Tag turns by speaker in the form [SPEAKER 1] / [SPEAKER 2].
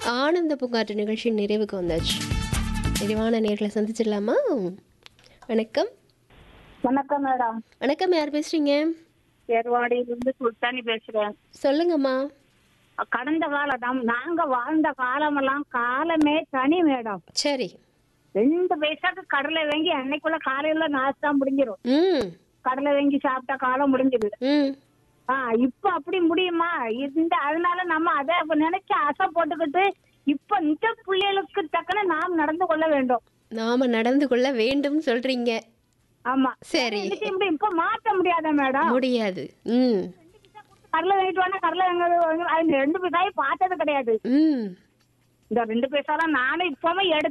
[SPEAKER 1] ஆனந்த பூங்காற்று நிகழ்ச்சி நிறைவுக்கு வந்தாச்சு நிறைவான நேர்களை சந்திச்சிடலாமா வணக்கம்
[SPEAKER 2] வணக்கம் மேடம்
[SPEAKER 1] வணக்கம் யார் பேசுறீங்க
[SPEAKER 2] ஏர்வாடியிலிருந்து சுல்தானி பேசுறேன்
[SPEAKER 1] சொல்லுங்கம்மா
[SPEAKER 2] கடந்த காலம் நம் நாங்க வாழ்ந்த காலமெல்லாம் காலமே தனி மேடம்
[SPEAKER 1] சரி
[SPEAKER 2] ரெண்டு பைசாக்கு கடலை வாங்கி அன்னைக்குள்ள காலையில நாஸ்தா முடிஞ்சிடும்
[SPEAKER 1] ம்
[SPEAKER 2] கடலை வாங்கி சாப்பிட்ட காலம் முடிஞ்சிது
[SPEAKER 1] ம்
[SPEAKER 2] ஆ இப்ப அப்படி முடியுமா இந்த அதனால நம்ம அதை அப்ப நினைச்சு ஆசை போட்டுக்கிட்டு இப்ப இந்த பிள்ளைகளுக்கு தக்கன நாம் நடந்து கொள்ள வேண்டும்
[SPEAKER 1] நாம நடந்து கொள்ள வேண்டும் சொல்றீங்க
[SPEAKER 2] ஆமா
[SPEAKER 1] சரி
[SPEAKER 2] என்ன செய்ய முடியும்? இப்ப மாற்ற முடியாத மேடம்
[SPEAKER 1] முடியாது ம்
[SPEAKER 2] கடலை வாங்கிட்டு வாங்க கடலை வாங்க அது ரெண்டு பைசாயும் பார்த்தது கிடையாது
[SPEAKER 1] ம்
[SPEAKER 2] இந்த ரெண்டு பைசாலாம் நானும் இப்பவும் எடுத்து